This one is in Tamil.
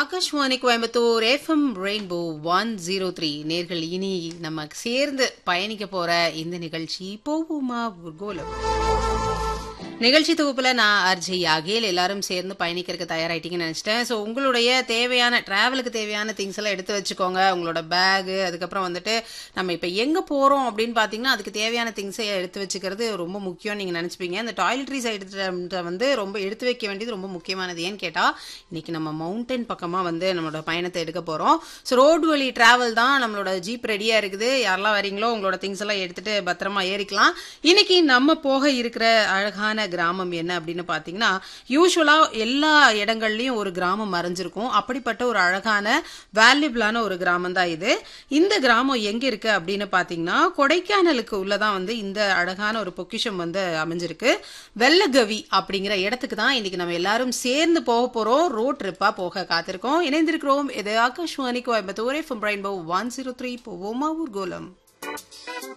Akashvani Coimbatore FM rainbow one zero three நேர்கள் இனி நம்ம சேர்ந்து பயணிக்க போற இந்த நிகழ்ச்சி போவோமா கோலம் நிகழ்ச்சி தொகுப்புல நான் அர்ஜி அகேல் எல்லாரும் சேர்ந்து பயணிக்கிறதுக்கு தயாராயிட்டீங்கன்னு நினைச்சிட்டேன் ஸோ உங்களுடைய தேவையான டிராவலுக்கு தேவையான திங்ஸ் எல்லாம் எடுத்து வச்சுக்கோங்க உங்களோட பேகு அதுக்கப்புறம் வந்துட்டு நம்ம இப்போ எங்க போறோம் அப்படின்னு பாத்தீங்கன்னா அதுக்கு தேவையான திங்ஸை எடுத்து வச்சுக்கிறது ரொம்ப முக்கியம் நீங்க நினைச்சுப்பீங்க இந்த டாய்லெட்ரிஸ் எடுத்து வந்து ரொம்ப எடுத்து வைக்க வேண்டியது ரொம்ப முக்கியமானது ஏன்னு கேட்டா இன்னைக்கு நம்ம மவுண்டன் பக்கமா வந்து நம்மளோட பயணத்தை எடுக்க போறோம் ஸோ ரோடு வழி டிராவல் தான் நம்மளோட ஜீப் ரெடியா இருக்குது யாரெல்லாம் வரீங்களோ உங்களோட திங்ஸ் எல்லாம் எடுத்துட்டு பத்திரமா ஏறிக்கலாம் இன்னைக்கு நம்ம போக இருக்கிற அழகான கிராமம் என்ன அப்படின்னு பாத்தீங்கன்னா யூஸ்வலா எல்லா இடங்கள்லயும் ஒரு கிராமம் மறைஞ்சிருக்கும் அப்படிப்பட்ட ஒரு அழகான வேல்யூபிளான ஒரு கிராமம் தான் இது இந்த கிராமம் எங்க இருக்கு அப்படின்னு பாத்தீங்கன்னா கொடைக்கானலுக்கு உள்ளதான் வந்து இந்த அழகான ஒரு பொக்கிஷம் வந்து அமைஞ்சிருக்கு வெள்ளகவி அப்படிங்கிற இடத்துக்கு தான் இன்னைக்கு நம்ம எல்லாரும் சேர்ந்து போக போறோம் ரோட் ட்ரிப்பா போக காத்திருக்கோம் இணைந்திருக்கிறோம் இது Akashvani Coimbatore FM rainbow one zero three போவோமா ஊர்கோலம்